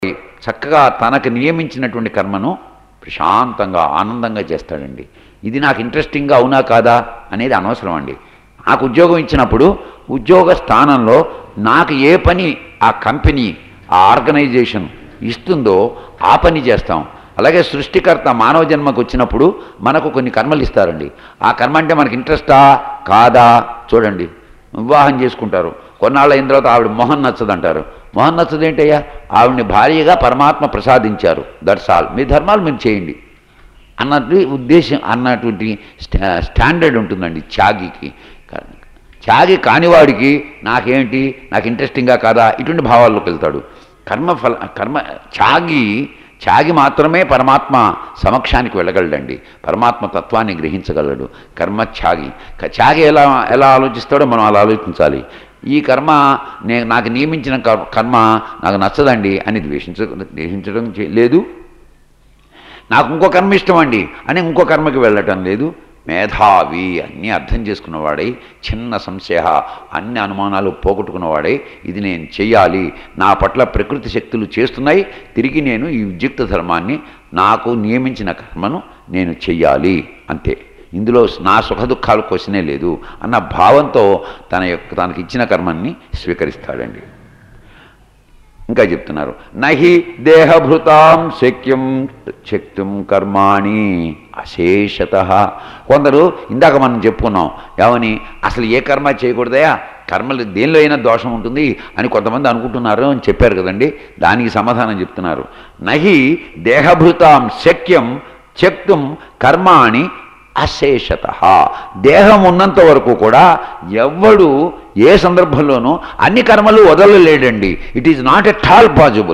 చక్కగా తనకు నియమించినటువంటి కర్మను ప్రశాంతంగా ఆనందంగా చేస్తాడండి ఇది నాకు ఇంట్రెస్టింగ్గా అవునా కాదా అనేది అనవసరం అండి నాకు ఉద్యోగం ఇచ్చినప్పుడు ఉద్యోగ స్థానంలో నాకు ఏ పని ఆ కంపెనీ ఆ ఆర్గనైజేషన్ ఇస్తుందో ఆ పని చేస్తాం అలాగే సృష్టికర్త మానవ జన్మకు వచ్చినప్పుడు మనకు కొన్ని కర్మలు ఇస్తారండి ఆ కర్మ అంటే మనకి ఇంట్రెస్టా కాదా చూడండి వివాహం చేసుకుంటారు కొన్నాళ్ళు అయిన తర్వాత ఆవిడ మొహం నచ్చదంటారు మొహం నచ్చదేంటయ్యా ఆవిడని భార్యగా పరమాత్మ ప్రసాదించారు దట్స్ ఆల్ మీ ధర్మాలు మీరు చేయండి అన్నట్టు ఉద్దేశం అన్నటువంటి స్టా స్టాండర్డ్ ఉంటుందండి త్యాగికి త్యాగి కానివాడికి నాకేంటి నాకు ఇంట్రెస్టింగ్గా కాదా ఇటువంటి భావాల్లోకి వెళ్తాడు కర్మఫల కర్మ త్యాగి త్యాగి మాత్రమే పరమాత్మ సమక్షానికి వెళ్ళగలడండి పరమాత్మ తత్వాన్ని గ్రహించగలడు కర్మ త్యాగి క- త్యాగి ఎలా ఎలా ఆలోచిస్తాడో మనం అలా ఆలోచించాలి ఈ కర్మ నేను నాకు నియమించిన కర్- కర్మ నాకు నచ్చదండి అని ద్వేషించ ద్వేషించడం చే- లేదు నాకు ఇంకో కర్మ ఇష్టం అండి అని ఇంకో కర్మకి వెళ్ళటం లేదు మేధావి అన్నీ అర్థం చేసుకున్నవాడై చిన్న సంశయ అన్ని అనుమానాలు పోగొట్టుకున్నవాడై ఇది నేను చెయ్యాలి నా పట్ల ప్రకృతి శక్తులు చేస్తున్నాయి తిరిగి నేను ఈ ఉద్యుక్త ధర్మాన్ని నాకు నియమించిన కర్మను నేను చెయ్యాలి అంతే ఇందులో నా సుఖ దుఃఖాలు క్వశ్చనే లేదు అన్న భావంతో తన యొక్క తనకి ఇచ్చిన కర్మని స్వీకరిస్తాడండి ఇంకా చెప్తున్నారు నహి దేహభృతాం శక్యం శక్తుం కర్మాణి అశేషత కొందరు ఇందాక మనం చెప్పుకున్నాం ఏమని అసలు ఏ కర్మ చేయకూడదయా కర్మలు దేనిలో అయినా దోషం ఉంటుంది అని కొంతమంది అనుకుంటున్నారు అని చెప్పారు కదండి దానికి సమాధానం చెప్తున్నారు నహి దేహభృతాం శక్యం శక్తుం కర్మాణి అశేషత దేహం ఉన్నంత వరకు కూడా ఎవ్వడు ఏ సందర్భంలోనూ అన్ని కర్మలు వదలలేడండి it is not at all possible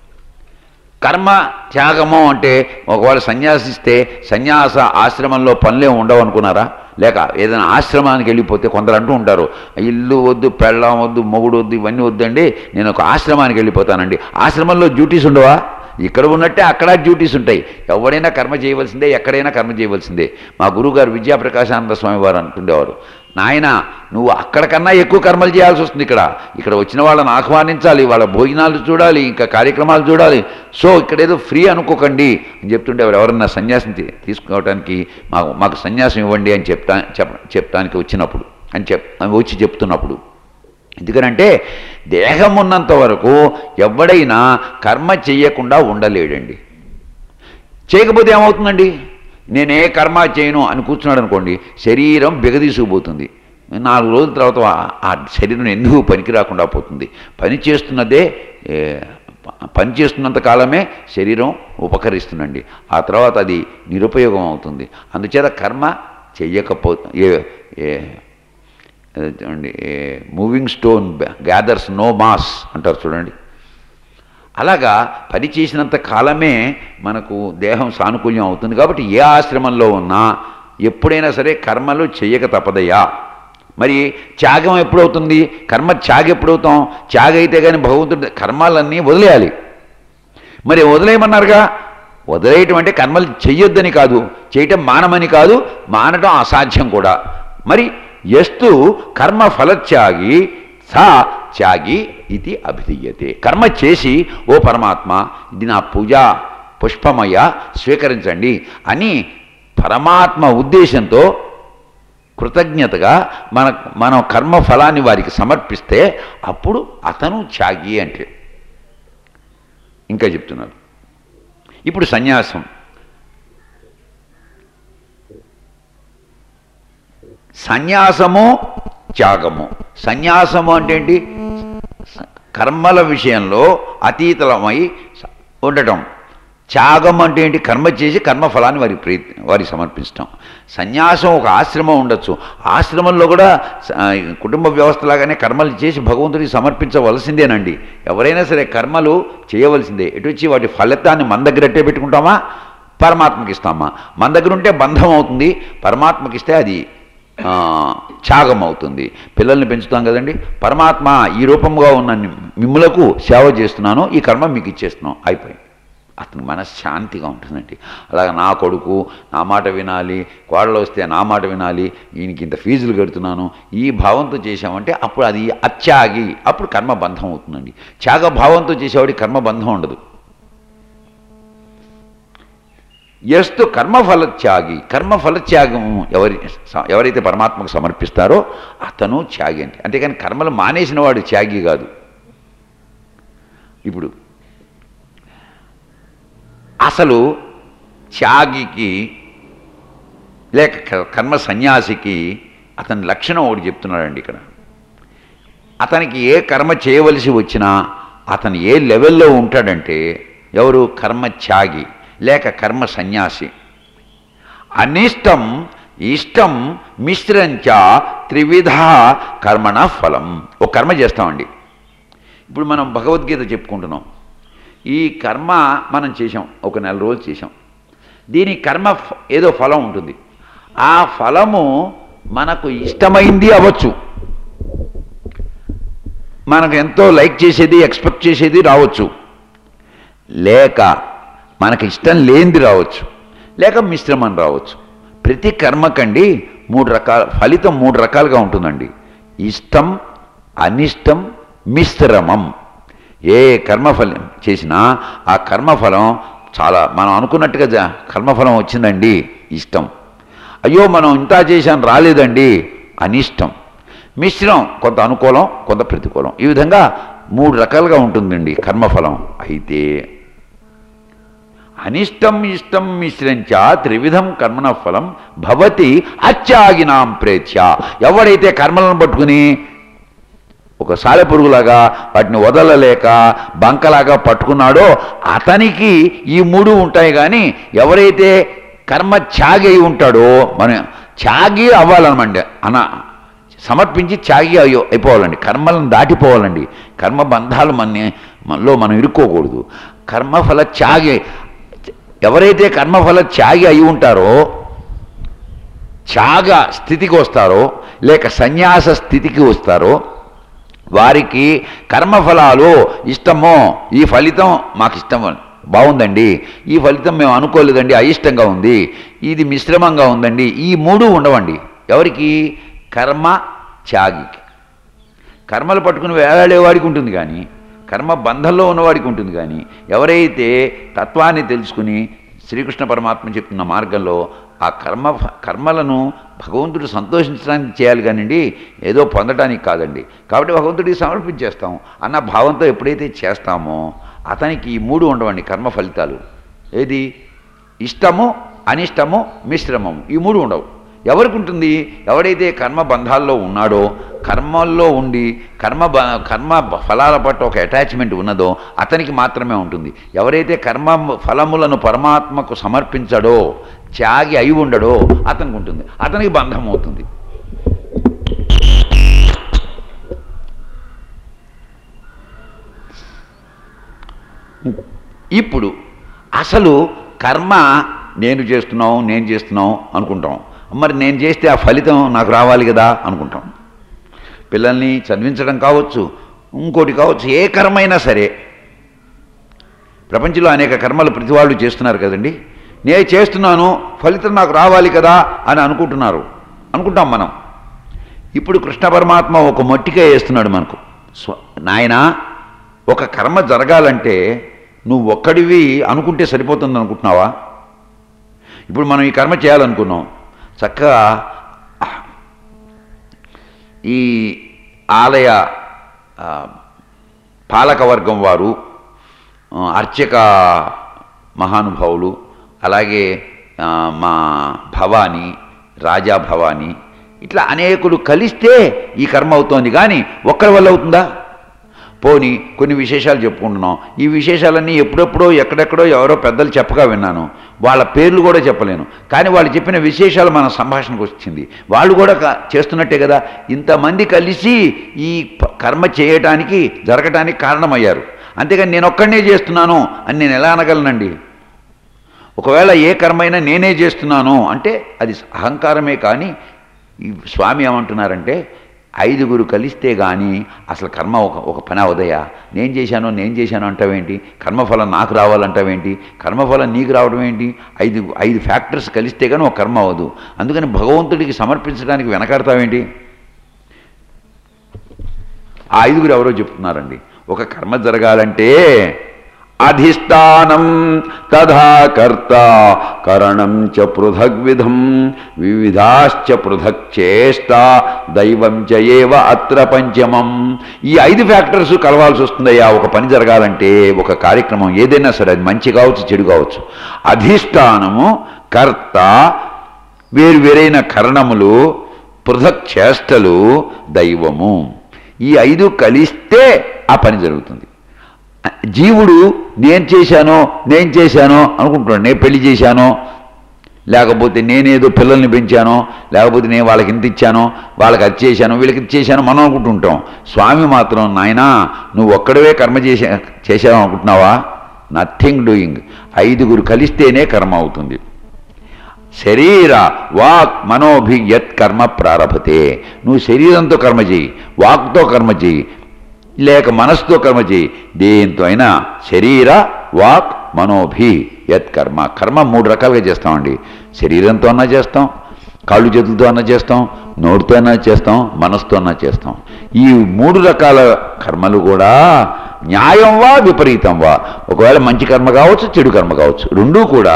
కర్మ త్యాగము అంటే ఒకవేళ సన్యాసిస్తే సన్యాస ఆశ్రమంలో పనులే ఉండవు అనుకున్నారా లేక ఏదైనా ఆశ్రమానికి వెళ్ళిపోతే కొందరు అంటూ ఉంటారు ఇల్లు వద్దు పెళ్ళం వద్దు మొగుడు వద్దు ఇవన్నీ వద్దండి నేను ఒక ఆశ్రమానికి వెళ్ళిపోతానండి ఆశ్రమంలో డ్యూటీస్ ఉండవా ఇక్కడ ఉన్నట్టే అక్కడ డ్యూటీస్ ఉంటాయి ఎవడైనా కర్మ చేయవలసిందే ఎక్కడైనా కర్మ చేయవలసిందే మా గురువుగారు విద్యాప్రకాశానంద స్వామి వారు అంటుండేవారు నాయన నువ్వు అక్కడికన్నా ఎక్కువ కర్మలు చేయాల్సి వస్తుంది ఇక్కడ ఇక్కడ వచ్చిన వాళ్ళని ఆహ్వానించాలి వాళ్ళ భోజనాలు చూడాలి ఇంకా కార్యక్రమాలు చూడాలి సో ఇక్కడ ఏదో ఫ్రీ అనుకోకండి అని చెప్తుండేవారు ఎవరన్నా సన్యాసం తీ- తీసుకోవడానికి మాకు మాకు సన్యాసం ఇవ్వండి అని చెప్తా చెప్ చెప్తానికి వచ్చినప్పుడు అని చెప్ వచ్చి చెప్తున్నప్పుడు ఎందుకనంటే దేహం ఉన్నంత వరకు ఎవడైనా కర్మ చెయ్యకుండా ఉండలేడండి చేయకపోతే ఏమవుతుందండి నేను ఏ కర్మ చేయను అని కూర్చున్నాడు అనుకోండి శరీరం బిగదీసుకుపోతుంది నాలుగు రోజుల తర్వాత ఆ- ఆ శరీరం ఎందుకు పనికి రాకుండా పోతుంది పని చేస్తున్నదే ఏ, ప- పని చేస్తున్నంత కాలమే శరీరం ఉపకరిస్తుందండి ఆ తర్వాత అది నిరుపయోగం అవుతుంది అందుచేత కర్మ చెయ్యకపో ఏ ఏ చూడండి moving stone gathers no moss అంటారు చూడండి అలాగా పని చేసినంత కాలమే మనకు దేహం సానుకూల్యం అవుతుంది కాబట్టి ఏ ఆశ్రమంలో ఉన్నా ఎప్పుడైనా సరే కర్మలు చెయ్యక తప్పదయ్యా మరి త్యాగం ఎప్పుడవుతుంది కర్మ త్యాగ ఎప్పుడవుతాం త్యాగ అయితే కానీ భగవంతుడు కర్మాలన్నీ వదిలేయాలి మరి వదిలేయమన్నారుగా వదిలేయటం అంటే కర్మలు చెయ్యొద్దని కాదు చేయటం మానమని కాదు మానటం అసాధ్యం కూడా మరి ఎస్తు కర్మ ఫలత్యాగి సా త్యాగి ఇది అభిధీయతే కర్మ చేసి ఓ పరమాత్మ ఇది నా పూజ పుష్పమయ్య స్వీకరించండి అని పరమాత్మ ఉద్దేశంతో కృతజ్ఞతగా మన మనం కర్మ ఫలాన్ని వారికి సమర్పిస్తే అప్పుడు అతను త్యాగి అంటే ఇంకా చెప్తున్నారు ఇప్పుడు సన్యాసం సన్యాసము త్యాగము సన్యాసము అంటే ఏంటి స- కర్మల విషయంలో అతీతలమై స- ఉండటం త్యాగం అంటే ఏంటి కర్మ చేసి కర్మఫలాన్ని వారి ప్రీ వారికి సమర్పించటం సన్యాసం ఒక ఆశ్రమం ఉండొచ్చు ఆశ్రమంలో కూడా స- ఆ, కుటుంబ వ్యవస్థలాగానే కర్మలు చేసి భగవంతుడికి సమర్పించవలసిందేనండి ఎవరైనా సరే కర్మలు చేయవలసిందే ఎటు వచ్చి వాటి ఫలితాన్ని మన దగ్గరట్టే పెట్టుకుంటామా పరమాత్మకి ఇస్తామా మన దగ్గర ఉంటే బంధం అవుతుంది పరమాత్మకి ఇస్తే అది ఆ, త్యాగం అవుతుంది పిల్లల్ని పెంచుతాం కదండి పరమాత్మ ఈ రూపంగా ఉన్న మిమ్ములకు సేవ చేస్తున్నాను ఈ కర్మ మీకు ఇచ్చేస్తున్నాం అయిపోయింది అతను మనశ్శాంతిగా ఉంటుందండి అలాగే నా కొడుకు నా మాట వినాలి కోడలు వస్తే నా మాట వినాలి ఈయనకి ఇంత ఫీజులు కడుతున్నాను ఈ భావంతో చేశామంటే అప్పుడు అది అత్యాగి అప్పుడు కర్మ బంధం అవుతుందండి త్యాగ భావంతో చేసేవాడికి కర్మ బంధం ఉండదు ఎస్తు కర్మఫలత్యాగి కర్మఫలత్యాగం ఎవరి ఎవరైతే పరమాత్మకు సమర్పిస్తారో అతను త్యాగి అంటే అంతేకాని కర్మలు మానేసిన వాడు త్యాగి కాదు ఇప్పుడు అసలు త్యాగికి లేక క- కర్మ సన్యాసికి అతని లక్షణం ఒకటి చెప్తున్నాడండి ఇక్కడ అతనికి ఏ కర్మ చేయవలసి వచ్చినా అతను ఏ లెవెల్లో ఉంటాడంటే ఎవరు కర్మ త్యాగి లేక కర్మ సన్యాసి అనిష్టం ఇష్టం మిశ్రంచ త్రివిధ కర్మణ ఫలం ఒక కర్మ చేస్తామండి ఇప్పుడు మనం భగవద్గీత చెప్పుకుంటున్నాం ఈ కర్మ మనం చేసాం ఒక నెల రోజులు చేసాం దీని కర్మ ఫ- ఏదో ఫలం ఉంటుంది ఆ ఫలము మనకు ఇష్టమైంది అవ్వచ్చు మనకు ఎంతో లైక్ చేసేది ఎక్స్పెక్ట్ చేసేది రావచ్చు లేక మనకు ఇష్టం లేనిది రావచ్చు లేక మిశ్రమం రావచ్చు ప్రతి కర్మకండి మూడు రకాల ఫలితం మూడు రకాలుగా ఉంటుందండి ఇష్టం అనిష్టం మిశ్రమం ఏ కర్మఫలం చేసినా ఆ కర్మఫలం చాలా మనం అనుకున్నట్టుగా జ- కర్మఫలం వచ్చిందండి ఇష్టం అయ్యో మనం ఇంత చేశాను రాలేదండి అనిష్టం మిశ్రం కొంత అనుకూలం కొంత ప్రతికూలం ఈ విధంగా మూడు రకాలుగా ఉంటుందండి కర్మఫలం అయితే అనిష్టం ఇష్టం మిశ్రంచ త్రివిధం కర్మణ ఫలం భవతి అత్యాగినాం ప్రేత్య ఎవడైతే కర్మలను పట్టుకుని ఒక సాలె పురుగులాగా వాటిని వదలలేక బంకలాగా పట్టుకున్నాడో అతనికి ఈ మూడు ఉంటాయి కానీ ఎవరైతే కర్మ త్యాగి అయి ఉంటాడో మన త్యాగి అవ్వాలన్నమాట అన సమర్పించి త్యాగి అయ్యో అయిపోవాలండి కర్మలను దాటిపోవాలండి కర్మ బంధాలు మన మనలో మనం ఇరుక్కోకూడదు కర్మఫల త్యాగి ఎవరైతే కర్మఫల త్యాగి అయి ఉంటారో త్యాగ స్థితికి వస్తారో లేక సన్యాస స్థితికి వస్తారో వారికి కర్మఫలాలు ఇష్టమో ఈ ఫలితం మాకు ఇష్టం బాగుందండి ఈ ఫలితం మేము అనుకోలేదండి అయిష్టంగా ఉంది ఇది మిశ్రమంగా ఉందండి ఈ మూడు ఉండవండి ఎవరికి కర్మ త్యాగికి కర్మలు పట్టుకుని వేలాడేవాడికి ఉంటుంది కానీ కర్మ బంధంలో ఉన్నవాడికి ఉంటుంది కానీ ఎవరైతే తత్వాన్ని తెలుసుకుని శ్రీకృష్ణ పరమాత్మ చెప్తున్న మార్గంలో ఆ కర్మ కర్మలను భగవంతుడు సంతోషించడానికి చేయాలి కానివ్వండి ఏదో పొందడానికి కాదండి కాబట్టి భగవంతుడికి సమర్పించేస్తాం అన్న భావంతో ఎప్పుడైతే చేస్తామో అతనికి ఈ మూడు ఉండవండి కర్మ ఫలితాలు ఏది ఇష్టము అనిష్టము మిశ్రమము ఈ మూడు ఉండవు ఎవరికి ఉంటుంది ఎవడైతే కర్మ బంధాల్లో ఉన్నాడో కర్మల్లో ఉండి కర్మ బ కర్మ బ- ఫలాల పట్ల ఒక అటాచ్మెంట్ ఉన్నదో అతనికి మాత్రమే ఉంటుంది ఎవరైతే కర్మ ఫలములను పరమాత్మకు సమర్పించడో త్యాగి అయి ఉండడో అతనికి ఉంటుంది అతనికి బంధం అవుతుంది ఇప్పుడు అసలు కర్మ నేను చేస్తున్నాం నేను చేస్తున్నాం అనుకుంటాం మరి నేను చేస్తే ఆ ఫలితం నాకు రావాలి కదా అనుకుంటాం పిల్లల్ని చదివించడం కావచ్చు ఇంకోటి కావచ్చు ఏ కర్మైనా సరే ప్రపంచంలో అనేక కర్మలు ప్రతి వాళ్ళు చేస్తున్నారు కదండి నేను చేస్తున్నాను ఫలితం నాకు రావాలి కదా అని అనుకుంటున్నారు అనుకుంటాం మనం ఇప్పుడు కృష్ణ పరమాత్మ ఒక మొట్టిగా వేస్తున్నాడు మనకు స్వ నాయన ఒక కర్మ జరగాలంటే నువ్వు ఒక్కడివి అనుకుంటే సరిపోతుంది అనుకుంటున్నావా ఇప్పుడు మనం ఈ కర్మ చేయాలనుకున్నాం చక్కగా ఈ ఆలయ ఆ, పాలకవర్గం వారు ఆ, అర్చక మహానుభావులు అలాగే ఆ, మా భవానీ రాజా భవానీ ఇట్లా అనేకులు కలిస్తే ఈ కర్మ అవుతోంది కానీ ఒక్కరి వల్ల అవుతుందా పోని కొన్ని విశేషాలు చెప్పుకుంటున్నాం ఈ విశేషాలన్నీ ఎప్పుడెప్పుడో ఎక్కడెక్కడో ఎవరో పెద్దలు చెప్పగా విన్నాను వాళ్ళ పేర్లు కూడా చెప్పలేను కానీ వాళ్ళు చెప్పిన విశేషాలు మన సంభాషణకు వచ్చింది వాళ్ళు కూడా క- చేస్తున్నట్టే కదా ఇంతమంది కలిసి ఈ ప- కర్మ చేయటానికి జరగటానికి కారణమయ్యారు అంతేగాని నేను ఒక్కడనే చేస్తున్నాను అని నేను ఎలా అనగలనండి ఒకవేళ ఏ కర్మైనా నేనే చేస్తున్నాను అంటే అది అహంకారమే కానీ ఈ స్వామి ఏమంటున్నారంటే ఐదుగురు కలిస్తే కానీ అసలు కర్మ ఒక ఒక పని అవదయా నేను చేశాను నేను చేశాను అంటావేంటి కర్మఫలం నాకు రావాలంటావేంటి కర్మఫలం నీకు రావడం ఏంటి ఐదు ఐదు ఫ్యాక్టర్స్ కలిస్తే కానీ ఒక కర్మ అవ్వదు అందుకని భగవంతుడికి సమర్పించడానికి వెనకాడతావేంటి ఆ ఐదుగురు ఎవరో చెప్తున్నారండి ఒక కర్మ జరగాలంటే అధిష్టానం తథా కర్త కరణం చ పృథగ్విధం వివిధాశ్చ పృథక్ చేష్ట దైవం చ ఏవ అత్ర పంచమం ఈ ఐదు ఫ్యాక్టర్స్ కలవాల్సి వస్తుందయ్యా ఒక పని జరగాలంటే ఒక కార్యక్రమం ఏదైనా సరే అది మంచి కావచ్చు చెడు కావచ్చు అధిష్టానము కర్త వేరు వేరైన కరణములు పృథక్ చేష్టలు దైవము ఈ ఐదు కలిస్తే ఆ పని జరుగుతుంది జీవుడు నేను చేశానో నేను చేశానో అనుకుంటున్నాడు నేను పెళ్లి చేశానో లేకపోతే నేనేదో పిల్లల్ని పెంచానో లేకపోతే నేను వాళ్ళకి ఇంత ఇచ్చానో వాళ్ళకి అది చేశాను వీళ్ళకి ఇది చేశాను మనం అనుకుంటుంటాం స్వామి మాత్రం నాయనా నువ్వు ఒక్కడవే కర్మ చేసా చేశావు అనుకుంటున్నావా నథింగ్ డూయింగ్ ఐదుగురు కలిస్తేనే కర్మ అవుతుంది శరీర వాక్ మనోభి యత్ కర్మ ప్రారభతే నువ్వు శరీరంతో కర్మ చేయి వాక్తో కర్మ చేయి లేక మనసుతో కర్మ చేయి దేంతో అయినా శరీర వాక్ మనోభి యత్ కర్మ కర్మ మూడు రకాలుగా చేస్తామండి శరీరంతో అన్నా చేస్తాం కాళ్ళు చేతులతో అన్నా చేస్తాం నోటితో అన్నా చేస్తాం మనసుతో అన్నా చేస్తాం ఈ మూడు రకాల కర్మలు కూడా న్యాయం వా విపరీతం వా ఒకవేళ మంచి కర్మ కావచ్చు చెడు కర్మ కావచ్చు రెండూ కూడా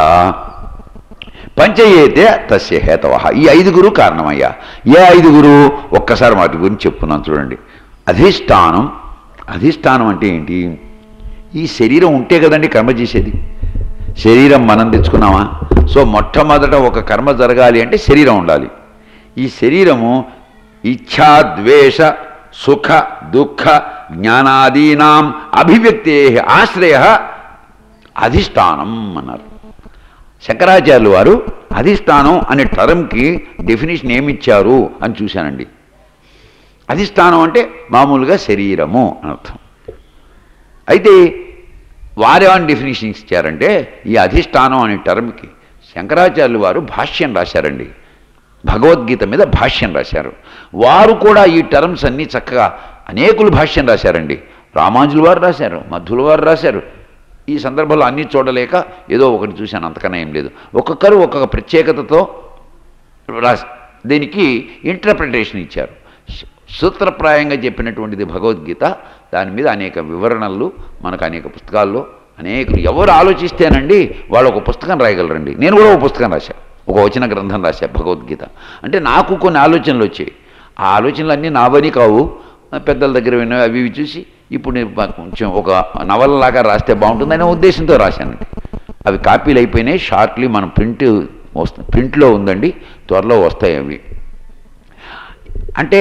పంచయేతే తస్య హేతవ ఈ ఐదుగురు కారణమయ్యా ఏ ఐదుగురు ఒక్కసారి వాటి గురించి చెప్పుకున్నాను చూడండి అధిష్టానం అధిష్టానం అంటే ఏంటి ఈ శరీరం ఉంటే కదండి కర్మ చేసేది శరీరం మనం తెచ్చుకున్నామా సో మొట్టమొదట ఒక కర్మ జరగాలి అంటే శరీరం ఉండాలి ఈ శరీరము ఇచ్ఛా ద్వేష సుఖ దుఃఖ జ్ఞానాదీనాం అభివ్యక్తే ఆశ్రయ అధిష్టానం అన్నారు శంకరాచార్యులు వారు అధిష్టానం అనే టర్మ్కి డెఫినేషన్ ఏమిచ్చారు అని చూశానండి అధిష్టానం అంటే మామూలుగా శరీరము అని అర్థం అయితే వారేమని డెఫినేషన్ ఇచ్చారంటే ఈ అధిష్టానం అనే టర్మ్కి శంకరాచార్యులు వారు భాష్యం రాశారండి భగవద్గీత మీద భాష్యం రాశారు వారు కూడా ఈ టర్మ్స్ అన్నీ చక్కగా అనేకులు భాష్యం రాశారండి రామాంజుల వారు రాశారు మధుల వారు రాశారు ఈ సందర్భంలో అన్నీ చూడలేక ఏదో ఒకటి చూశాను అంతకన్నా ఏం లేదు ఒక్కొక్కరు ఒక్కొక్క ప్రత్యేకతతో రాసి దీనికి ఇంటర్ప్రిటేషన్ ఇచ్చారు సూ- సూత్రప్రాయంగా చెప్పినటువంటిది భగవద్గీత దాని మీద అనేక వివరణలు మనకు అనేక పుస్తకాల్లో అనేకులు ఎవరు ఆలోచిస్తేనండి వాళ్ళు ఒక పుస్తకం రాయగలరండి నేను కూడా ఒక పుస్తకం రాశా ఒక వచన గ్రంథం రాశా భగవద్గీత అంటే నాకు కొన్ని ఆలోచనలు వచ్చాయి ఆ ఆలోచనలు అన్నీ నావని కావు పెద్దల దగ్గర విన్నవి అవి ఇవి చూసి ఇప్పుడు నేను బా- కొంచెం ఒక నవలలాగా రాస్తే బాగుంటుందనే ఉద్దేశంతో రాశానండి అవి కాపీలు అయిపోయినాయి షార్ట్లీ మన ప్రింట్ వస్తు ప్రింట్లో ఉందండి త్వరలో వస్తాయి అవి అంటే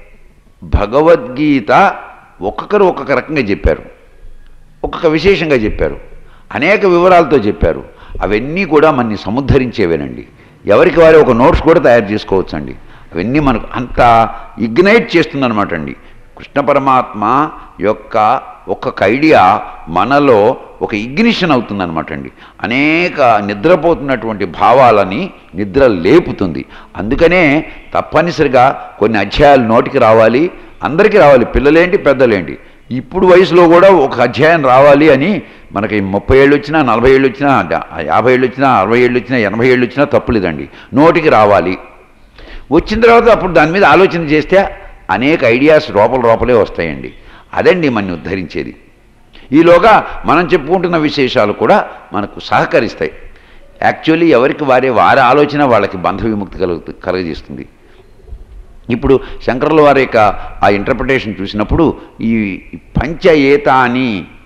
భగవద్గీత ఒక్కొక్కరు ఒక్కొక్క రకంగా చెప్పారు ఒక్కొక్క విశేషంగా చెప్పారు అనేక వివరాలతో చెప్పారు అవన్నీ కూడా మనని సముద్ధరించేవేనండి ఎవరికి వారే ఒక నోట్స్ కూడా తయారు చేసుకోవచ్చండి అవన్నీ మనకు అంత ఇగ్నైట్ చేస్తుందన్నమాట అండి కృష్ణ పరమాత్మ యొక్క ఒక్కొక్క ఐడియా మనలో ఒక ఇగ్నిషన్ అవుతుందన్నమాట అండి అనేక నిద్రపోతున్నటువంటి భావాలని నిద్ర లేపుతుంది అందుకనే తప్పనిసరిగా కొన్ని అధ్యాయాలు నోటికి రావాలి అందరికీ రావాలి పిల్లలేంటి పెద్దలేంటి ఇప్పుడు వయసులో కూడా ఒక అధ్యాయం రావాలి అని మనకి ముప్పై ఏళ్ళు వచ్చినా నలభై ఏళ్ళు వచ్చినా డ- యాభై ఏళ్ళు వచ్చినా అరవై ఏళ్ళు వచ్చినా ఎనభై ఏళ్ళు వచ్చినా తప్పులేదండి నోటికి రావాలి వచ్చిన తర్వాత అప్పుడు దాని మీద ఆలోచన చేస్తే అనేక ఐడియాస్ లోపల లోపలే వస్తాయండి అదండి మనని ఉద్ధరించేది ఈలోగా మనం చెప్పుకుంటున్న విశేషాలు కూడా మనకు సహకరిస్తాయి యాక్చువల్లీ ఎవరికి వారే వారి ఆలోచన వాళ్ళకి బంధ విముక్తి కలుగు కలుగజేస్తుంది ఇప్పుడు శంకరుల వారి యొక్క ఆ ఇంటర్ప్రిటేషన్ చూసినప్పుడు ఈ పంచయేత అని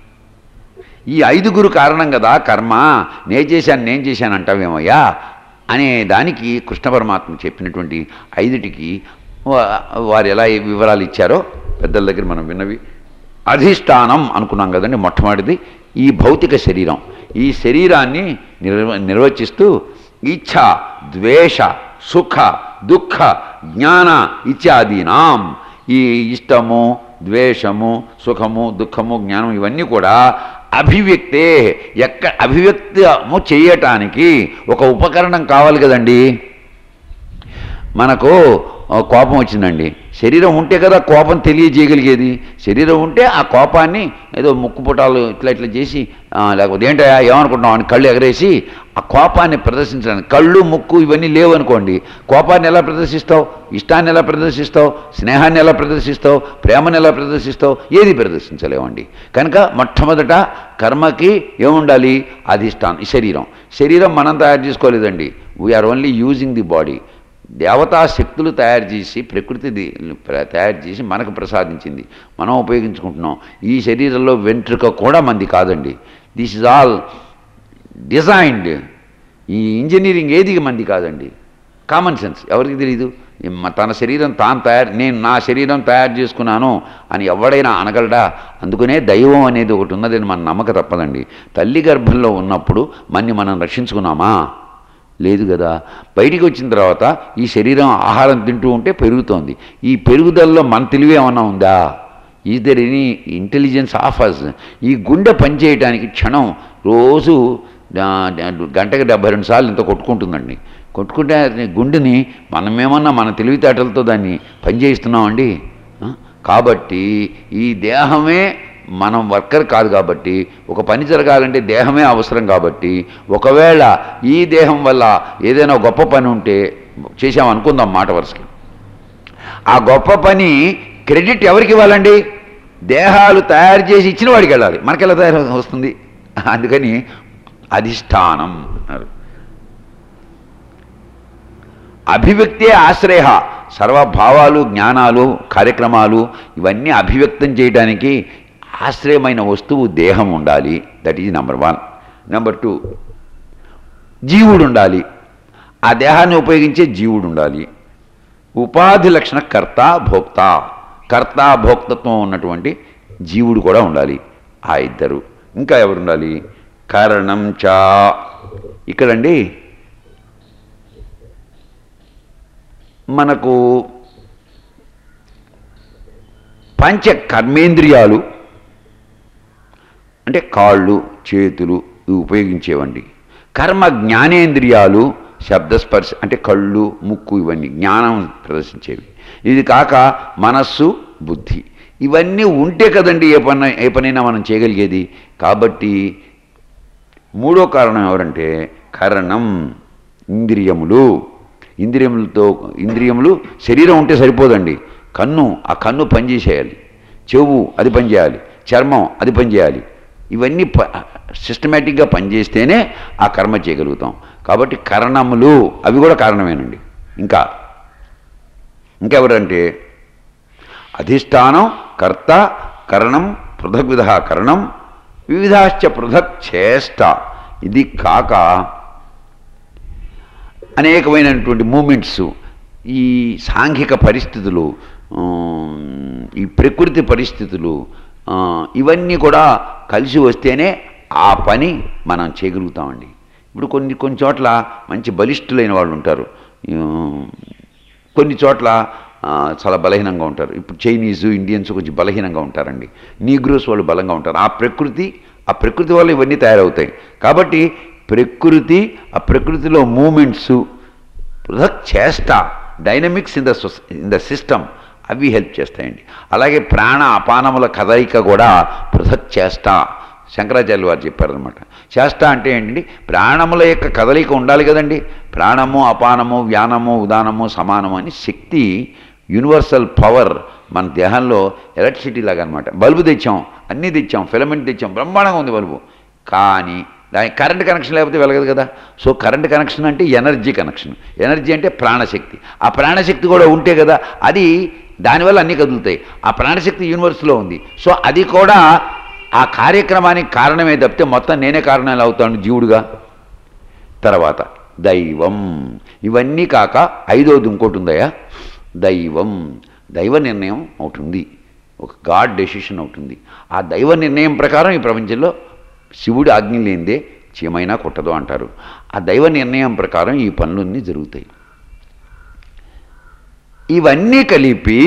ఈ ఐదుగురు కారణం కదా కర్మ నే చేశాను నేను చేశాను అంటావేమయ్యా అనే దానికి కృష్ణ పరమాత్మ చెప్పినటువంటి ఐదుటికి వా- వారు ఎలా ఈ వివరాలు ఇచ్చారో పెద్దల దగ్గర మనం విన్నవి అధిష్టానం అనుకున్నాం కదండి మొట్టమొదటిది ఈ భౌతిక శరీరం ఈ శరీరాన్ని నిర్వ నిర్వచిస్తూ ఇచ్ఛ ద్వేష సుఖ దుఃఖ జ్ఞాన ఇత్యాదీనాం ఈ ఇష్టము ద్వేషము సుఖము దుఃఖము జ్ఞానం ఇవన్నీ కూడా అభివ్యక్తే ఎక్క అభివ్యక్తము చేయటానికి ఒక ఉపకరణం కావాలి కదండి మనకు ఆ, కోపం వచ్చిందండి శరీరం ఉంటే కదా కోపం తెలియజేయగలిగేది శరీరం ఉంటే ఆ కోపాన్ని ఏదో ముక్కు పుటాలు ఇట్లా ఇట్లా చేసి ఆ, లేకపోతే ఏంటయ్యా ఏమనుకుంటున్నావు అని కళ్ళు ఎగరేసి ఆ కోపాన్ని ప్రదర్శించడానికి కళ్ళు ముక్కు ఇవన్నీ లేవనుకోండి కోపాన్ని ఎలా ప్రదర్శిస్తావు ఇష్టాన్ని ఎలా ప్రదర్శిస్తావు స్నేహాన్ని ఎలా ప్రదర్శిస్తావు ప్రేమను ఎలా ప్రదర్శిస్తావు ఏది ప్రదర్శించలేమండి కనుక మొట్టమొదట కర్మకి ఏముండాలి అధిష్టానం ఈ శరీరం శరీరం మనం తయారు చేసుకోలేదండి we are only using the body దేవతా శక్తులు తయారు చేసి ప్రకృతి ది- ప్ర- తయారు చేసి మనకు ప్రసాదించింది మనం ఉపయోగించుకుంటున్నాం ఈ శరీరంలో వెంట్రుక కూడా మంది కాదండి దిస్ ఇస్ ఆల్ డిజైన్డ్ ఈ ఇంజనీరింగ్ ఏది మంది కాదండి కామన్ సెన్స్ ఎవరికి తెలియదు ఈ మ- తన శరీరం తాను తయారు నేను నా శరీరం తయారు చేసుకున్నాను అని ఎవడైనా అనగలడా అందుకనే దైవం అనేది ఒకటి ఉన్నదని మన నమ్మక తప్పదండి తల్లి గర్భంలో ఉన్నప్పుడు మన్ని మనం రక్షించుకున్నామా లేదు కదా బయటికి వచ్చిన తర్వాత ఈ శరీరం ఆహారం తింటూ ఉంటే పెరుగుతోంది ఈ పెరుగుదలలో మన తెలివి ఏమన్నా ఉందా is there any intelligence of us ఈ గుండె పనిచేయడానికి క్షణం రోజు ఆ, గంటకి డెబ్బై రెండు సార్లు ఇంత కొట్టుకుంటుందండి కొట్టుకుంటే అది గుండెని మనమేమన్నా మన తెలివితేటలతో దాన్ని పనిచేయిస్తున్నామండి ఆ? కాబట్టి ఈ దేహమే మనం వర్కర్ కాదు కాబట్టి ఒక పని జరగాలంటే దేహమే అవసరం కాబట్టి ఒకవేళ ఈ దేహం వల్ల ఏదైనా గొప్ప పని ఉంటే చేసాం అనుకుందాం మాట వరుసకి ఆ గొప్ప పని క్రెడిట్ ఎవరికి ఇవ్వాలండి దేహాలు తయారు చేసి ఇచ్చిన వాడికి వెళ్ళాలి మనకెలా తయారు వస్తుంది అందుకని అధిష్టానం అన్నారు అభివ్యక్తే ఆశ్రయ సర్వభావాలు జ్ఞానాలు కార్యక్రమాలు ఇవన్నీ అభివ్యక్తం చేయడానికి ఆశ్రయమైన వస్తువు దేహం ఉండాలి that is number one number two జీవుడు ఉండాలి ఆ దేహాన్ని ఉపయోగించే జీవుడు ఉండాలి ఉపాధి లక్షణ కర్త భోక్త కర్త భోక్తత్వం ఉన్నటువంటి జీవుడు కూడా ఉండాలి ఆ ఇద్దరు ఇంకా ఎవరు ఉండాలి కారణం చా ఇక్కడండి మనకు పంచ కర్మేంద్రియాలు అంటే కాళ్ళు చేతులు ఇవి ఉపయోగించేవండి కర్మ జ్ఞానేంద్రియాలు శబ్దస్పర్శ అంటే కళ్ళు ముక్కు ఇవన్నీ జ్ఞానం ప్రదర్శించేవి ఇది కాక మనస్సు బుద్ధి ఇవన్నీ ఉంటే కదండి ఏ పని ఏ పనైనా మనం చేయగలిగేది కాబట్టి మూడో కారణం ఎవరంటే కరణం ఇంద్రియములు ఇంద్రియములతో ఇంద్రియములు శరీరం ఉంటే సరిపోదండి కన్ను ఆ కన్ను పనిచేసేయాలి చెవు అది పనిచేయాలి చర్మం అది పనిచేయాలి ఇవన్నీ ప సిస్టమేటిక్గా పనిచేస్తేనే ఆ కర్మ చేయగలుగుతాం కాబట్టి కరణములు అవి కూడా కారణమేనండి ఇంకా ఇంకెవరంటే అధిష్టానం కర్త కరణం పృథగ్విధ కరణం వివిధాశ్చ పృథక్ చేష్ట ఇది కాక అనేకమైనటువంటి మూమెంట్స్ ఈ సాంఘిక పరిస్థితులు ఉమ్, ఈ ప్రకృతి పరిస్థితులు ఆ, ఇవన్నీ కూడా కలిసి వస్తేనే ఆ పని మనం చేయగలుగుతామండి ఇప్పుడు కొన్ని కొన్ని చోట్ల మంచి బలిష్ఠులైన వాళ్ళు ఉంటారు ఉమ్, కొన్ని చోట్ల ఆ, చాలా బలహీనంగా ఉంటారు ఇప్పుడు చైనీసు ఇండియన్స్ కొంచెం బలహీనంగా ఉంటారండి నీగ్రోస్ వాళ్ళు బలంగా ఉంటారు ఆ ప్రకృతి ఆ ప్రకృతి వల్ల ఇవన్నీ తయారవుతాయి కాబట్టి ప్రకృతి ఆ ప్రకృతిలో మూమెంట్స్ పృథక్ చేష్ట dynamics in the in the system అవి హెల్ప్ చేస్తాయండి అలాగే ప్రాణ అపానముల కదలిక కూడా పృథక్ చేష్ట శంకరాచార్య వారు చెప్పారనమాట చేష్ట అంటే ఏంటండి ప్రాణముల యొక్క కదలిక ఉండాలి కదండి ప్రాణము అపానము వ్యానము ఉదానము సమానము అని శక్తి యూనివర్సల్ పవర్ మన దేహంలో ఎలక్ట్రిసిటీ లాగా అనమాట బల్బు తెచ్చాం అన్నీ తెచ్చాం ఫిలమెంట్ తెచ్చాం బ్రహ్మాండంగా ఉంది బల్బు కానీ దాని కరెంట్ కనెక్షన్ లేకపోతే వెలగదు కదా సో కరెంట్ కనెక్షన్ అంటే ఎనర్జీ కనెక్షన్ ఎనర్జీ అంటే ప్రాణశక్తి ఆ ప్రాణశక్తి కూడా ఉంటే కదా అది దానివల్ల అన్నీ కదులుతాయి ఆ ప్రాణశక్తి యూనివర్స్లో ఉంది సో అది కూడా ఆ కార్యక్రమానికి కారణమే తప్పితే మొత్తం నేనే కారణాలు అవుతాను జీవుడుగా తర్వాత దైవం ఇవన్నీ కాక ఐదోది ఇంకోటి ఉందయ్యా దైవం దైవ నిర్ణయం ఒకటి ఉంది ఒక గాడ్ డెసిషన్ ఒకటి ఉంది ఆ దైవ నిర్ణయం ప్రకారం ఈ ప్రపంచంలో శివుడి ఆజ్ఞ లేనిదే చీమైనా కొట్టదు అంటారు ఆ దైవ నిర్ణయం ప్రకారం ఈ పనులన్నీ జరుగుతాయి ఇవన్నీ కలిపి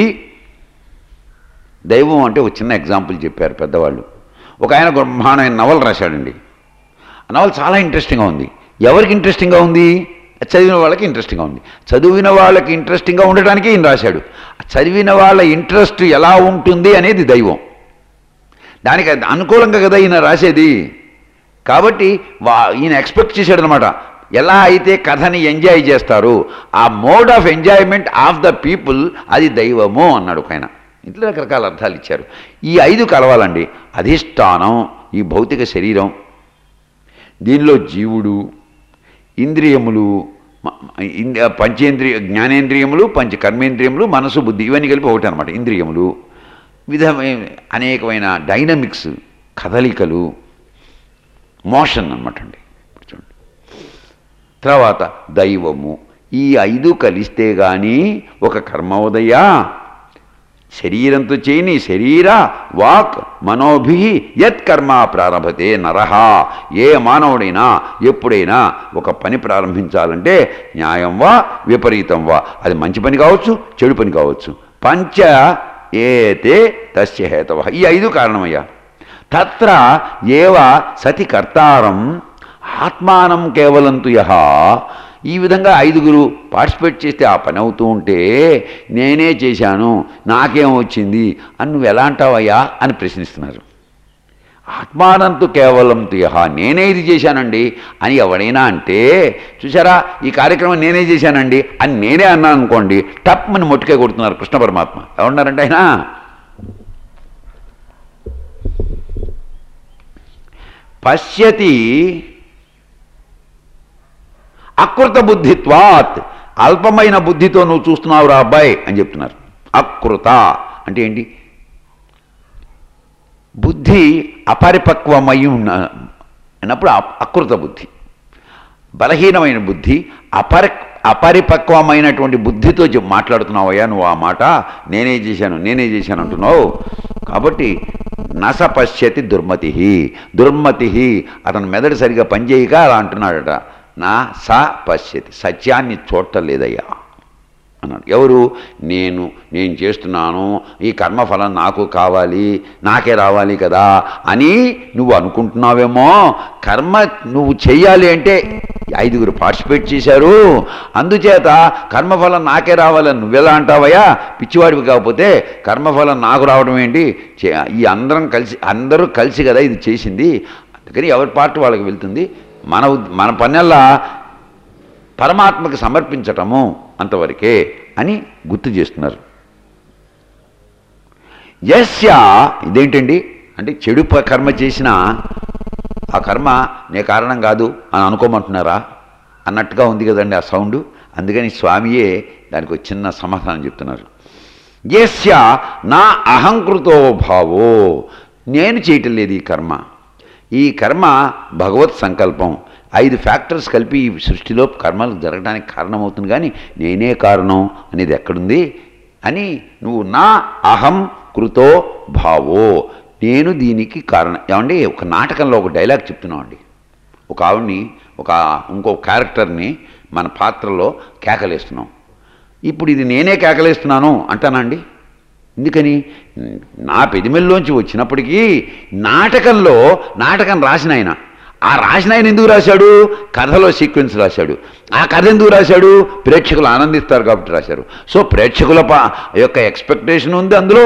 దైవం అంటే ఒక చిన్న ఎగ్జాంపుల్ చెప్పారు పెద్దవాళ్ళు ఒక ఆయన బ్రహ్మాండమైన నవల రాశాడండి ఆ నవల చాలా ఇంట్రెస్టింగ్గా ఉంది ఎవరికి ఇంట్రెస్టింగ్గా ఉంది అది చదివిన వాళ్ళకి ఇంట్రెస్టింగ్గా ఉంది చదివిన వాళ్ళకి ఇంట్రెస్టింగ్గా ఉండటానికి ఈయన రాశాడు చదివిన వాళ్ళ ఇంట్రెస్ట్ ఎలా ఉంటుంది అనేది దైవం దానికి అనుకూలంగా కదా ఈయన రాసేది కాబట్టి వా ఈయన ఎక్స్పెక్ట్ చేశాడనమాట ఎలా అయితే కథని ఎంజాయ్ చేస్తారు ఆ mode of enjoyment of the people అది దైవము అన్నాడు ఒక ఆయన ఇట్లా రకరకాల అర్థాలు ఇచ్చారు ఈ ఐదు కలవాలండి అధిష్టానం ఈ భౌతిక శరీరం దీనిలో జీవుడు ఇంద్రియములు మ- ఇంద్రియ పంచేంద్రియ జ్ఞానేంద్రియములు పంచ కర్మేంద్రియములు మనసు బుద్ధి ఇవన్నీ కలిపి ఒకటి అనమాట ఇంద్రియములు విధమైన అనేకమైన డైనమిక్స్ కదలికలు మోషన్ అనమాట అండి ఇప్పుడు చూడండి తర్వాత దైవము ఈ ఐదు కలిస్తే కానీ ఒక కర్మోదయ శరీరంతో చేయని శరీర వాక్ మనోభి యత్ కర్మ ప్రారంభతే నరహ ఏ మానవుడైనా ఎప్పుడైనా ఒక పని ప్రారంభించాలంటే న్యాయం వా విపరీతం వా అది మంచి పని కావచ్చు చెడు పని కావచ్చు పంచ ఏతే తస్య హేతవ ఈ ఐదు కారణమయ్యా తత్ర ఏవ సతి కర్తారం ఆత్మానం కేవలంతు యహ ఈ విధంగా ఐదుగురు పార్టిసిపేట్ చేస్తే ఆ పని అవుతూ ఉంటే నేనే చేశాను నాకేం వచ్చింది అని నువ్వు ఎలా అంటావయ్యా అని ప్రశ్నిస్తున్నారు ఆత్మానంతు కేవలం తుయహ నేనే ఇది చేశానండి అని ఎవడైనా అంటే చూసారా ఈ కార్యక్రమం నేనే చేశానండి అని నేనే అన్నాను అనుకోండి టప్ అని మొట్టికే కొడుతున్నారు కృష్ణ పరమాత్మ ఎవరున్నారంటే ఆయన పశ్యతి అకృత బుద్ధిత్వాత్ అల్పమైన బుద్ధితో నువ్వు చూస్తున్నావురా అబ్బాయి అని చెప్తున్నారు అకృత అంటే ఏంటి బుద్ధి అపరిపక్వమై ఉన్న అన్నప్పుడు అ- అకృత బుద్ధి బలహీనమైన బుద్ధి అపరి అపరిపక్వమైనటువంటి బుద్ధితో చెప్ మాట్లాడుతున్నావయ్యా నువ్వు ఆ మాట నేనే చేశాను నేనే చేశాను అంటున్నావు కాబట్టి నస పశ్యతి దుర్మతి దుర్మతి అతను మెదడు సరిగా పనిచేయక అలా అంటున్నాడట నా స పశ్యతి సత్యాన్ని చూడలేదయ్యా అన్నాడు ఎవరు నేను నేను చేస్తున్నాను ఈ కర్మఫలం నాకు కావాలి నాకే రావాలి కదా అని నువ్వు అనుకుంటున్నావేమో కర్మ నువ్వు చెయ్యాలి అంటే ఐదుగురు పార్టిసిపేట్ చేశారు అందుచేత కర్మఫలం నాకే రావాలని నువ్వెలా అంటావయ్యా పిచ్చివాడివి కాకపోతే కర్మఫలం నాకు రావడం ఏంటి చే- ఈ అందరం కలిసి అందరూ కలిసి కదా ఇది చేసింది అందుకని ఎవరి పార్ట్ వాళ్ళకి వెళ్తుంది మన ఉద్- మన పనల్లా పరమాత్మకి సమర్పించటము అంతవరకే అని గుర్తు చేస్తున్నారు యస్య ఇదేంటండి అంటే చెడు ప- కర్మ చేసిన ఆ కర్మ నే కారణం కాదు అని అనుకోమంటున్నారా అన్నట్టుగా ఉంది కదండి ఆ సౌండ్ అందుకని స్వామియే దానికి ఒక చిన్న సమాధానం చెప్తున్నారు యస్య నా అహంకృతో భావో నేను చేయటం లేదు ఈ కర్మ ఈ కర్మ భగవత్ సంకల్పం ఐదు ఫ్యాక్టర్స్ కలిపి ఈ సృష్టిలో కర్మలు జరగడానికి కారణమవుతుంది కానీ నేనే కారణం అనేది ఎక్కడుంది అని నువ్వు నా అహం కృతో భావో నేను దీనికి కారణం ఏమండి ఒక నాటకంలో ఒక డైలాగ్ చెప్తున్నామండి ఒక ఆవిడ్ని ఒక ఇంకో క్యారెక్టర్ని మన పాత్రలో కేకలేస్తున్నాం ఇప్పుడు ఇది నేనే కేకలేస్తున్నాను అంటానండి ఎందుకని నా పెదిమెల్లోంచి వచ్చినప్పటికీ నాటకంలో నాటకం రాసిన ఆయన ఆ రాసిన ఆయన ఎందుకు రాశాడు కథలో సీక్వెన్స్ రాశాడు ఆ కథ ఎందుకు రాశాడు ప్రేక్షకులు ఆనందిస్తారు కాబట్టి రాశారు సో ప్రేక్షకుల ప యొక్క ఎక్స్పెక్టేషన్ ఉంది అందులో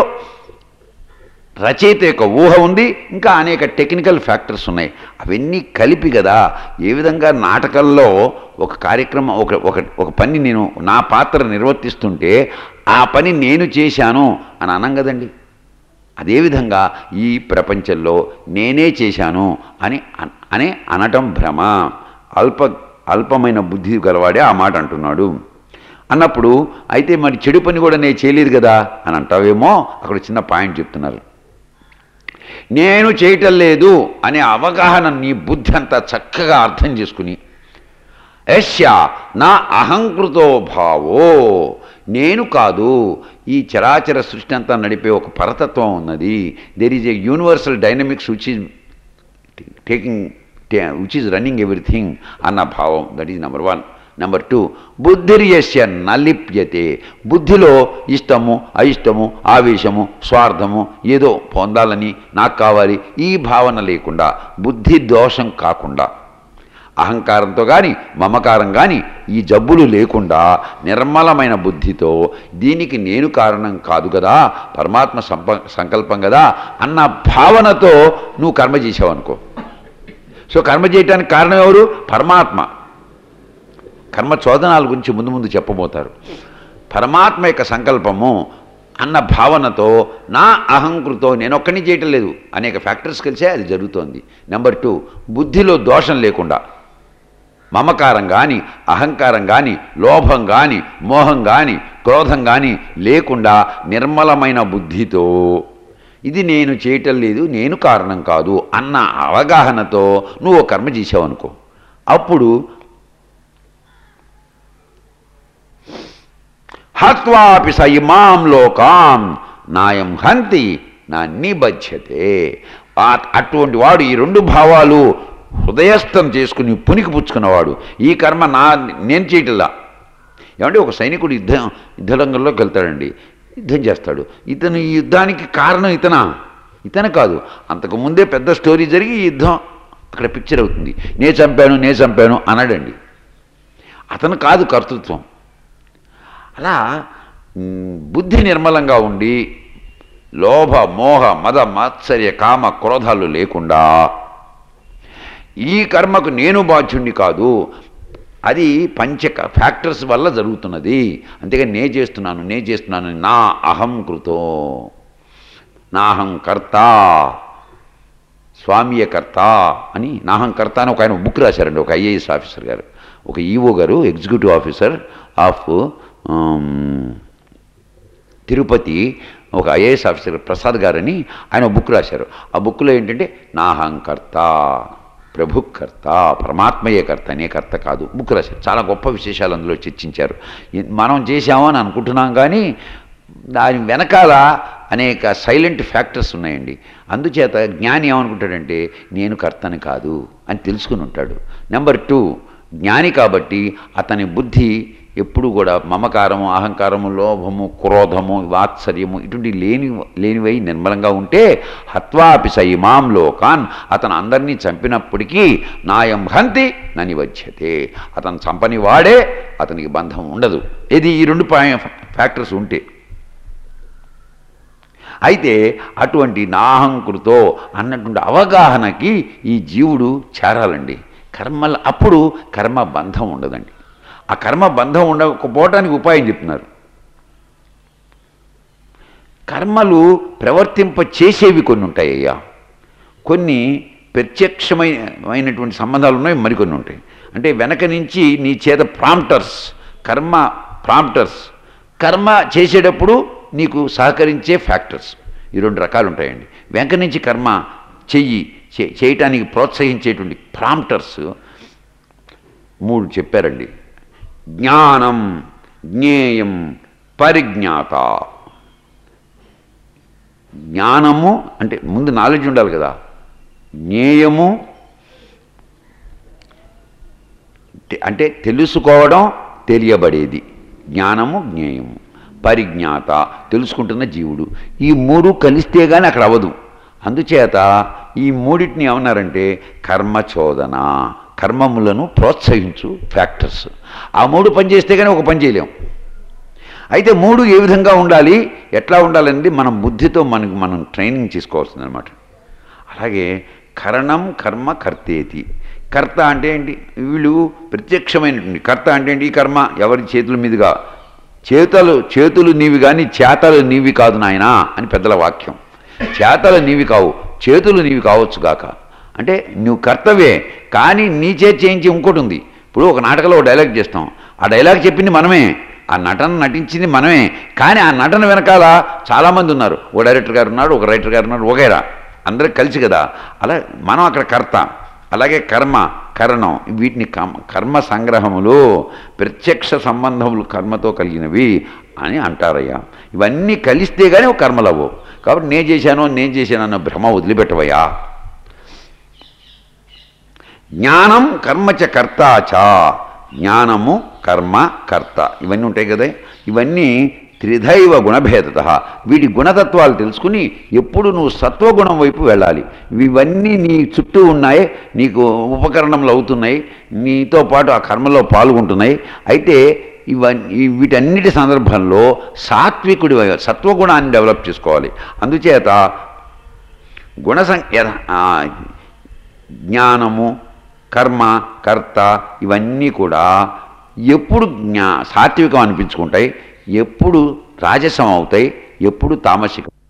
రచయిత యొక్క ఊహ ఉంది ఇంకా అనేక టెక్నికల్ ఫ్యాక్టర్స్ ఉన్నాయి అవన్నీ కలిపి కదా ఏ విధంగా నాటకంలో ఒక కార్యక్రమం ఒక ఒక ఒక పని నేను నా పాత్ర నిర్వర్తిస్తుంటే ఆ పని నేను చేశాను అని అనం కదండి అదేవిధంగా ఈ ప్రపంచంలో నేనే చేశాను అని అన్- అని అనటం భ్రమ అల్ప అల్పమైన బుద్ధి గలవాడే ఆ మాట అంటున్నాడు అన్నప్పుడు అయితే మరి చెడు పని కూడా నేను చేయలేదు కదా అని అంటావేమో అక్కడ చిన్న పాయింట్ చెప్తున్నారు నేను చేయటం లేదు అనే అవగాహన నీ బుద్ధి అంతా చక్కగా అర్థం చేసుకుని యస్య నా అహంకృతో భావో నేను కాదు ఈ చరాచర సృష్టి అంతా నడిపే ఒక పరతత్వం ఉన్నది there is a universal dynamics which is taking which is running everything అన్న భావం that is number one number two బుద్ధిర్యస్య నలిప్యతే బుద్ధిలో ఇష్టము అయిష్టము ఆవేశము స్వార్థము ఏదో పొందాలని నాకు కావాలి ఈ భావన లేకుండా బుద్ధి దోషం కాకుండా అహంకారంతో కానీ మమకారం కానీ ఈ జబ్బులు లేకుండా నిర్మలమైన బుద్ధితో దీనికి నేను కారణం కాదు కదా పరమాత్మ సంప సంకల్పం కదా అన్న భావనతో నువ్వు కర్మ చేసావు అనుకో సో కర్మ చేయటానికి కారణం ఎవరు పరమాత్మ కర్మ చోదనాల గురించి ముందు ముందు చెప్పబోతారు పరమాత్మ యొక్క సంకల్పము అన్న భావనతో నా అహంకృతో నేను ఒక్కడిని చేయటం లేదు అనేక ఫ్యాక్టర్స్ కలిసే అది జరుగుతోంది నెంబర్ టూ బుద్ధిలో దోషం లేకుండా మమకారం కానీ అహంకారం కానీ లోభం కానీ మోహం కానీ క్రోధం కానీ లేకుండా నిర్మలమైన బుద్ధితో ఇది నేను చేయటం లేదు నేను కారణం కాదు అన్న అవగాహనతో నువ్వు ఓ కర్మ చేసావు అనుకో అప్పుడు హత్వాపి స ఇమాం లోకాం నాయం హంతి నా నిబధ్యతే ఆ- అటువంటి వాడు ఈ రెండు భావాలు హృదయస్థం చేసుకుని పునికి పుచ్చుకున్నవాడు ఈ కర్మ నా నేను చేయటల్లా ఏమంటే ఒక సైనికుడు యుద్ధం యుద్ధరంగంలోకి వెళ్తాడండి యుద్ధం చేస్తాడు ఇతను ఈ యుద్ధానికి కారణం ఇతనా ఇతను కాదు అంతకు ముందే పెద్ద స్టోరీ జరిగి ఈ యుద్ధం అక్కడ పిక్చర్ అవుతుంది నే చంపాను నే చంపాను అనడండి అతను కాదు కర్తృత్వం అలా మ్, బుద్ధి నిర్మలంగా ఉండి లోభ మోహ మద మాత్సర్య కామ క్రోధాలు లేకుండా ఈ కర్మకు నేను బాధ్యుణ్ణి కాదు అది పంచ ఫ్యాక్టర్స్ వల్ల జరుగుతున్నది అంతేగాని నే చేస్తున్నాను నే చేస్తున్నాను నా అహం కృతో నాహం కర్త స్వామియ కర్త అని నాహం కర్త అని ఒక ఆయన బుక్ రాశారండి ఒక ఐఏఎస్ ఆఫీసర్ గారు ఒక ఈఓ గారు executive officer of um, Tirupati ఒక ఐఏఎస్ ఆఫీసర్ ప్రసాద్ గారని ఆయన ఒక బుక్ రాశారు ఆ బుక్లో ఏంటంటే నాహంకర్త ప్రభుకర్త పరమాత్మయే కర్త అనే కర్త కాదు బుక్ రాశారు చాలా గొప్ప విశేషాలు అందులో చర్చించారు ఇ- మనం చేశాము అని అనుకుంటున్నాం కానీ దాని వెనకాల అనేక సైలెంట్ ఫ్యాక్టర్స్ ఉన్నాయండి అందుచేత జ్ఞాని ఏమనుకుంటాడంటే నేను కర్తని కాదు అని తెలుసుకుని ఉంటాడు నెంబర్ టూ జ్ఞాని కాబట్టి అతని బుద్ధి ఎప్పుడు కూడా మమకారము అహంకారము లోభము క్రోధము వాత్సర్యము ఇటువంటి లేని లేనివై నిర్మలంగా ఉంటే హత్వాపి స ఇమాం లోకాన్ అతను అందరినీ చంపినప్పటికీ నాయం హంతి నని వచ్చతే అతను చంపని వాడే అతనికి బంధం ఉండదు ఇది ఈ రెండు ఫ్యాక్టర్స్ ఉంటే అయితే అటువంటి నాహంకృతో అన్నటువంటి అవగాహనకి ఈ జీవుడు చేరాలండి కర్మల అప్పుడు కర్మ బంధం ఉండదండి ఆ కర్మ బంధం ఉండకపోవటానికి ఉపాయం చెప్తున్నారు కర్మలు ప్రవర్తింప చేసేవి కొన్ని ఉంటాయ్యా కొన్ని ప్రత్యక్షమైనటువంటి సంబంధాలు ఉన్నాయి మరికొన్ని ఉంటాయి అంటే వెనక నుంచి నీ చేత ప్రాంప్టర్స్ కర్మ ప్రాంప్టర్స్ కర్మ చేసేటప్పుడు నీకు సహకరించే ఫ్యాక్టర్స్ ఈ రెండు రకాలు ఉంటాయండి వెనక నుంచి కర్మ చెయ్యి చే- చేయటానికి ప్రోత్సహించేటువంటి ప్రాంప్టర్స్ మూడు చెప్పారండి జ్ఞానం జ్ఞేయం పరిజ్ఞాత జ్ఞానము అంటే ముందు నాలెడ్జ్ ఉండాలి కదా జ్ఞేయము తె- అంటే తెలుసుకోవడం తెలియబడేది జ్ఞానము జ్ఞేయము పరిజ్ఞాత తెలుసుకుంటున్న జీవుడు ఈ మూడు కలిస్తే కానీ అక్కడ అవ్వదు అందుచేత ఈ మూడింటిని ఏమన్నారంటే కర్మచోదన కర్మములను ప్రోత్సహించు ఫ్యాక్టర్స్ ఆ మూడు పని చేస్తే కానీ ఒక పని చేయలేం అయితే మూడు ఏ విధంగా ఉండాలి ఎట్లా ఉండాలనేది మనం బుద్ధితో మనకు మనం ట్రైనింగ్ చేసుకోవాల్సింది అనమాట అలాగే కరణం కర్మ కర్తేతి కర్త అంటే ఏంటి వీళ్ళు ప్రత్యక్షమైనటువంటి కర్త అంటే ఏంటి ఈ కర్మ ఎవరి చేతుల మీదుగా చేతలు చేతులు నీవి కానీ చేతలు నీవి కాదు నాయనా అని పెద్దల వాక్యం చేతలు నీవి కావు చేతులు నీవి కావచ్చు గాక అంటే నువ్వు కర్తవే కానీ నీ చేతి చేయించి ఇంకోటి ఉంది ఇప్పుడు ఒక నాటకంలో ఒక డైలాగ్ చేస్తాం ఆ డైలాగ్ చెప్పింది మనమే ఆ నటన నటించింది మనమే కానీ ఆ నటన వెనకాల చాలామంది ఉన్నారు ఓ డైరెక్టర్ గారు ఉన్నాడు ఒక రైటర్ గారు ఉన్నారు వగైరా అందరూ కలిసి కదా అలా మనం అక్కడ కర్త అలాగే కర్మ కరణం వీటిని కర్మ కర్మ సంగ్రహములు ప్రత్యక్ష సంబంధములు కర్మతో కలిగినవి అని అంటారయ్యా ఇవన్నీ కలిస్తే కానీ ఒక కర్మలు అవ్వవు కాబట్టి నేను చేశాను నేను చేశాను అన్న భ్రమ వదిలిపెట్టవయ్యా జ్ఞానం కర్మచ కర్తాచ జ్ఞానము కర్మ కర్త ఇవన్నీ ఉంటాయి కదా ఇవన్నీ త్రిధైవ గుణభేదత వీటి గుణతత్వాలు తెలుసుకుని ఎప్పుడు నువ్వు సత్వగుణం వైపు వెళ్ళాలి ఇవన్నీ నీ చుట్టూ ఉన్నాయి నీకు ఉపకరణములు అవుతున్నాయి నీతో పాటు ఆ కర్మలో పాల్గొంటున్నాయి అయితే ఇవన్నీ వీటన్నిటి సందర్భంలో సాత్వికుడి సత్వగుణాన్ని డెవలప్ చేసుకోవాలి అందుచేత గుణ సంఖ్య జ్ఞానము కర్మ కర్త ఇవన్నీ కూడా ఎప్పుడు జ్ఞా సాత్వికం అనిపించుకుంటాయి ఎప్పుడు రాజసం అవుతాయి ఎప్పుడు తామసికం